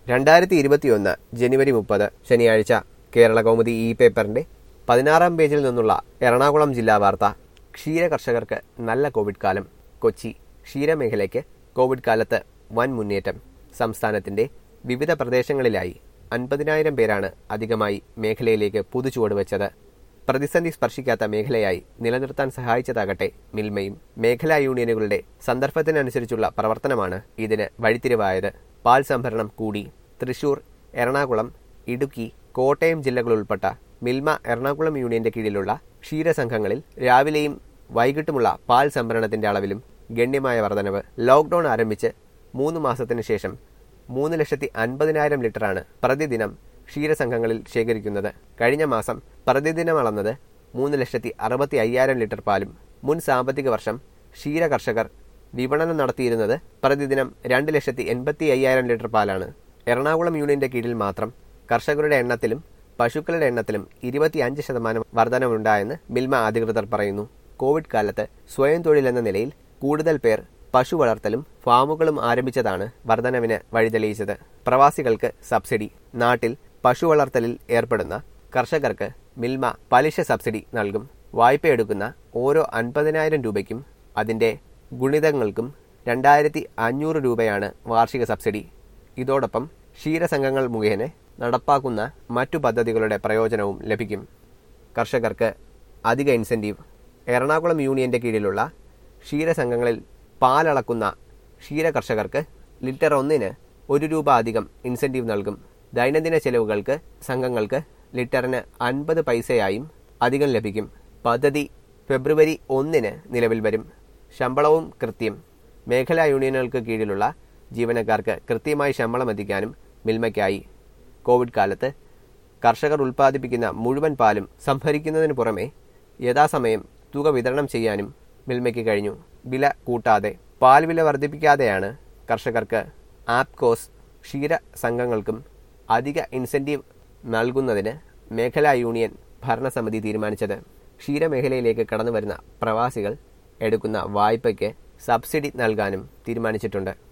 രണ്ടായിരത്തി ഇരുപത്തിയൊന്ന് ജനുവരി മുപ്പത് ശനിയാഴ്ച കേരള കൗമുദി ഇ പേപ്പറിന്റെ പതിനാറാം പേജിൽ നിന്നുള്ള എറണാകുളം ജില്ലാ വാർത്ത ക്ഷീര കർഷകർക്ക് നല്ല കോവിഡ് കാലം കൊച്ചി ക്ഷീരമേഖലയ്ക്ക് കോവിഡ് കാലത്ത് വൻ മുന്നേറ്റം സംസ്ഥാനത്തിന്റെ വിവിധ പ്രദേശങ്ങളിലായി അൻപതിനായിരം പേരാണ് അധികമായി മേഖലയിലേക്ക് പുതുചുവട് വെച്ചത് പ്രതിസന്ധി സ്പർശിക്കാത്ത മേഖലയായി നിലനിർത്താൻ സഹായിച്ചതാകട്ടെ മിൽമയും മേഖലാ യൂണിയനുകളുടെ സന്ദർഭത്തിനനുസരിച്ചുള്ള പ്രവർത്തനമാണ് ഇതിന് വഴിത്തിരിവായത് പാൽ സംഭരണം കൂടി തൃശൂർ എറണാകുളം ഇടുക്കി കോട്ടയം ജില്ലകളുൾപ്പെട്ട മിൽമ എറണാകുളം യൂണിയന്റെ കീഴിലുള്ള ക്ഷീരസംഘങ്ങളിൽ രാവിലെയും വൈകിട്ടുമുള്ള പാൽ സംഭരണത്തിന്റെ അളവിലും ഗണ്യമായ വർധനവ് ലോക്ഡൌൺ ആരംഭിച്ച് മൂന്ന് മാസത്തിനു ശേഷം മൂന്ന് ലക്ഷത്തി അൻപതിനായിരം ലിറ്ററാണ് പ്രതിദിനം ക്ഷീരസംഘങ്ങളിൽ ശേഖരിക്കുന്നത് കഴിഞ്ഞ മാസം പ്രതിദിനം അളന്നത് മൂന്ന് ലക്ഷത്തി അറുപത്തി അയ്യായിരം ലിറ്റർ പാലും മുൻ സാമ്പത്തിക വർഷം ക്ഷീര കർഷകർ വിപണനം നടത്തിയിരുന്നത് പ്രതിദിനം രണ്ട് ലക്ഷത്തി എൺപത്തി അയ്യായിരം ലിറ്റർ പാലാണ് എറണാകുളം യൂണിയന്റെ കീഴിൽ മാത്രം കർഷകരുടെ എണ്ണത്തിലും പശുക്കളുടെ എണ്ണത്തിലും ഇരുപത്തിയഞ്ച് ശതമാനം വർധനവുണ്ടായെന്ന് മിൽമ അധികൃതർ പറയുന്നു കോവിഡ് കാലത്ത് സ്വയം തൊഴിലെന്ന നിലയിൽ കൂടുതൽ പേർ പശു വളർത്തലും ഫാമുകളും ആരംഭിച്ചതാണ് വർധനവിന് വഴിതെളിയിച്ചത് പ്രവാസികൾക്ക് സബ്സിഡി നാട്ടിൽ പശു വളർത്തലിൽ ഏർപ്പെടുന്ന കർഷകർക്ക് മിൽമ പലിശ സബ്സിഡി നൽകും വായ്പയെടുക്കുന്ന ഓരോ അൻപതിനായിരം രൂപയ്ക്കും അതിന്റെ ഗുണിതങ്ങൾക്കും രണ്ടായിരത്തി അഞ്ഞൂറ് രൂപയാണ് വാർഷിക സബ്സിഡി ഇതോടൊപ്പം ക്ഷീരസംഘങ്ങൾ മുഖേന നടപ്പാക്കുന്ന മറ്റു പദ്ധതികളുടെ പ്രയോജനവും ലഭിക്കും കർഷകർക്ക് അധിക ഇൻസെന്റീവ് എറണാകുളം യൂണിയന്റെ കീഴിലുള്ള ക്ഷീരസംഘങ്ങളിൽ പാലളക്കുന്ന ക്ഷീര കർഷകർക്ക് ലിറ്റർ ഒന്നിന് ഒരു രൂപ അധികം ഇൻസെന്റീവ് നൽകും ദൈനംദിന ചെലവുകൾക്ക് സംഘങ്ങൾക്ക് ലിറ്ററിന് അൻപത് പൈസയായും അധികം ലഭിക്കും പദ്ധതി ഫെബ്രുവരി ഒന്നിന് നിലവിൽ വരും ശമ്പളവും കൃത്യം മേഖലാ യൂണിയനുകൾക്ക് കീഴിലുള്ള ജീവനക്കാർക്ക് കൃത്യമായി ശമ്പളം എത്തിക്കാനും മിൽമയ്ക്കായി കോവിഡ് കാലത്ത് കർഷകർ ഉൽപ്പാദിപ്പിക്കുന്ന മുഴുവൻ പാലും സംഭരിക്കുന്നതിന് പുറമെ യഥാസമയം തുക വിതരണം ചെയ്യാനും മിൽമയ്ക്ക് കഴിഞ്ഞു വില കൂട്ടാതെ പാൽ വില വർദ്ധിപ്പിക്കാതെയാണ് കർഷകർക്ക് ആപ്കോസ് ക്ഷീര സംഘങ്ങൾക്കും അധിക ഇൻസെന്റീവ് നൽകുന്നതിന് മേഖലാ യൂണിയൻ ഭരണസമിതി തീരുമാനിച്ചത് ക്ഷീരമേഖലയിലേക്ക് കടന്നുവരുന്ന പ്രവാസികൾ എടുക്കുന്ന വായ്പയ്ക്ക് സബ്സിഡി നൽകാനും തീരുമാനിച്ചിട്ടുണ്ട്